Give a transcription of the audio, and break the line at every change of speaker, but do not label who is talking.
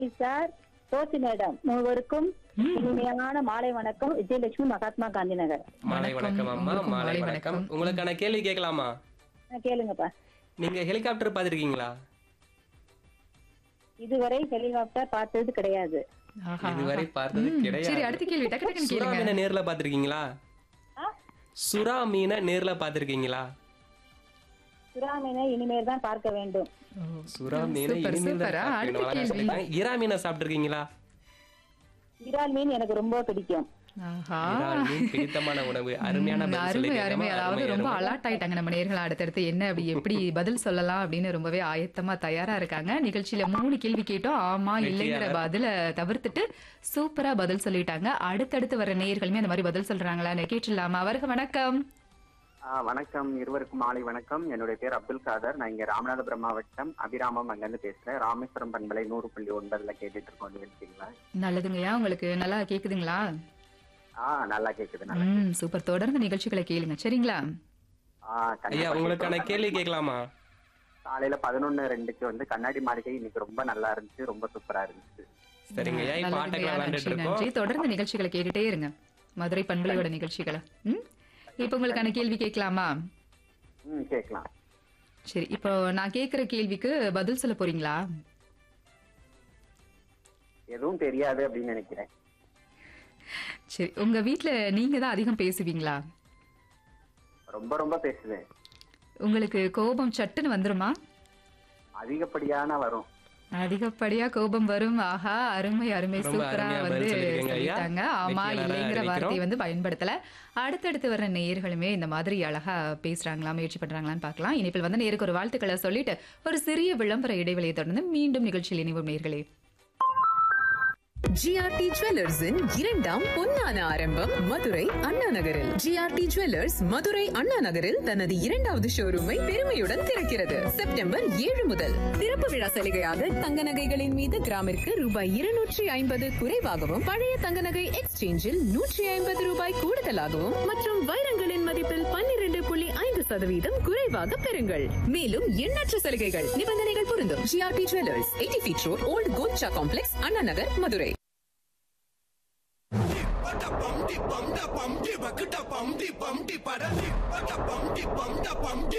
Sir கோச்சி madam மூவருக்கும் இனிமையான மாலை வணக்கம் விஜயலட்சுமி மகாத்மா காந்தி நகர்
மாலை
வணக்கம்.
வணக்கம் அம்மா
உங்களுக்கும்
மாலை
மாலை
வணக்கம்
வணக்கம்.
உங்களுக்கான கேள்வி கேட்கலாமா
ஆ, கேளுங்கப்பா
நீங்க ஹெலிகாப்டர் பார்த்திருக்கீங்களா
இதுவரை ஹெலிகாப்டர் பார்த்தது கிடையாது
ஆஹா.
இதுவரை பார்த்தது
ம், சரி
கிடையாது
அடுத்த கேள்வி டக்கு டக்குன்னு
சுறா
கேளுங்க
மீனை நேர்ல பார்த்திருக்கீங்களா
ஆ?
சுறா மீனை நேர்ல பார்த்திருக்கீங்களா
சுறாமீனை இனிமேல் தான் பார்க்க வேண்டும்
ஓ,
சுறா மீனை
சூப்பர்,
இனிமேல் தான்
சூப்பரா.
பார்க்கணும்.
அடுத்த
அழகா
கேள்வி.
சொல்லிருக்காங்க. இறா மீனை சாப்பிட்டிருக்கீங்களா
இறால் மீன் எனக்கு ரொம்ப பிடிக்கும்
ஆஹா
இறால் மீன் பிடித்தமான உணவு அருமையான
ம்,
பதில்
அருமை
சொல்லிருக்கீங்க.
அருமை
அம்மா,
அதாவது
அருமை,
ரொம்ப
அருமை.
அலர்ட் ஆயிட்டாங்க நம்ம நேர்கள் அடுத்தடுத்து என்ன அப்படி எப்படி பதில் சொல்லலாம் அப்படின்னு ரொம்பவே ஆயத்தமா தயாரா இருக்காங்க நிகழ்ச்சியில மூணு கேள்வி கேட்டோம் ஆமா இல்லைங்கிற
வெற்றியாளர்.
பதில தவிர்த்துட்டு சூப்பரா பதில் சொல்லிட்டாங்க அடுத்தடுத்து வர நேயர்களுமே அந்த மாதிரி பதில் சொல்றாங்களா கேட்டுலாமா அவருக்கு வணக்கம்
ஆ, வணக்கம் இருவருக்கும் மாலை வணக்கம் என்னுடைய பேர் அப்துல் காதர் நான் இங்க ராமநாதபுரம் மாவட்டம் அபிராமம் அங்கிருந்து பேசுறேன் ராமேஸ்வரம் பண்பலை நூறு புள்ளி ஒன்பதுல கேட்டுட்டு இருக்கோம் நிகழ்ச்சிங்களா
நல்லதுங்கய்யா உங்களுக்கு நல்லா கேக்குதுங்களா
ஆ நல்லா கேக்குது நல்லா
ம் சூப்பர் தொடர்ந்து நிகழ்ச்சிகளை கேளுங்க சரிங்களா
ஆ,
ஐயா
கண்டிப்பா
உங்களுக்கான
கேட்கலாம்.
கேள்வி கேட்கலாமா
காலையில பதினொன்னு ரெண்டுக்கு வந்து கண்ணாடி மாளிகை இன்னைக்கு ரொம்ப நல்லா இருந்துச்சு ரொம்ப சூப்பரா இருந்துச்சு
சரிங்க ஐயா இப்ப
நல்லதுங்கய்யா,
ஆட்டங்கள் விளையாண்டுட்டு
நன்றி நன்றி
இருக்கோம்
தொடர்ந்து நிகழ்ச்சிகளை கேட்டுட்டே இருங்க மதுரை பண்பலையோட நிகழ்ச்சிகளை ம் இப்போ உங்களுக்கான கேள்வி கேட்கலாமா
ம் கேட்கலாம்
சரி இப்போ நான் கேக்குற கேள்விக்கு பதில் சொல்ல போறீங்களா
எதுவும் தெரியாது அப்படின்னு நினைக்கிறேன்
சரி உங்க வீட்ல நீங்க தான் அதிகம் பேசுவீங்களா
ரொம்ப ரொம்ப பேசுவேன்
உங்களுக்கு கோபம் சட்டுன்னு வந்துருமா
அதிகப்படியான வரும்
அதிகப்படியா கோபம் வரும் ஆஹா அருமை அருமை
ரொம்ப
சூப்பரா
அருமையா
வந்து
பதில் சொல்லிருக்கீங்க ஐயா.
சொல்லிட்டாங்க ஆமா
வெற்றியாளரா
இல்லைங்கிற
அறிவிக்கிறோம்.
வார்த்தையை வந்து பயன்படுத்தல அடுத்தடுத்து வர்ற நேயர்களுமே இந்த மாதிரி அழகா பேசுறாங்களா முயற்சி பண்றாங்களான்னு பார்க்கலாம் இனிப்பில் வந்து நேருக்கு ஒரு வாழ்த்துக்களை சொல்லிட்டு ஒரு சிறிய விளம்பர இடைவெளியை தொடர்ந்து மீண்டும் நிகழ்ச்சியில் இணைவும் நேர்களே
ஜிஆர்டி ஜுவல்லர்ஸின் இரண்டாம் பொன்னான ஆரம்பம் மதுரை அண்ணா நகரில் ஜிஆர்டி ஜுவல்லர்ஸ் மதுரை அண்ணா நகரில் தனது இரண்டாவது ஷோரூமை பெருமையுடன் திறக்கிறது செப்டம்பர் ஏழு முதல் திறப்பு விழா சலுகையாக தங்க நகைகளின் மீது கிராமிற்கு ரூபாய் இருநூற்றி ஐம்பது குறைவாகவும் பழைய தங்க நகை எக்ஸ்சேஞ்சில் நூற்றி ஐம்பது ரூபாய் கூடுதலாகவும் மற்றும் வைரங்களின் மதிப்பில் பன்னிரண்டு புள்ளி ஐந்து சதவீதம் குறைவாக பெறுங்கள் மேலும் எண்ணற்ற சலுகைகள் நிபந்தனைகள் பொருந்தும் GRT jewellers eighty feet road old கோல்ச்சா காம்ப்ளெக்ஸ் அண்ணா நகர் மதுரை
பட பம் டி பம் ட பம் டி பக்கு ட பம் டி பம் டி பட டி பட பம் டி பம் ட பம் டி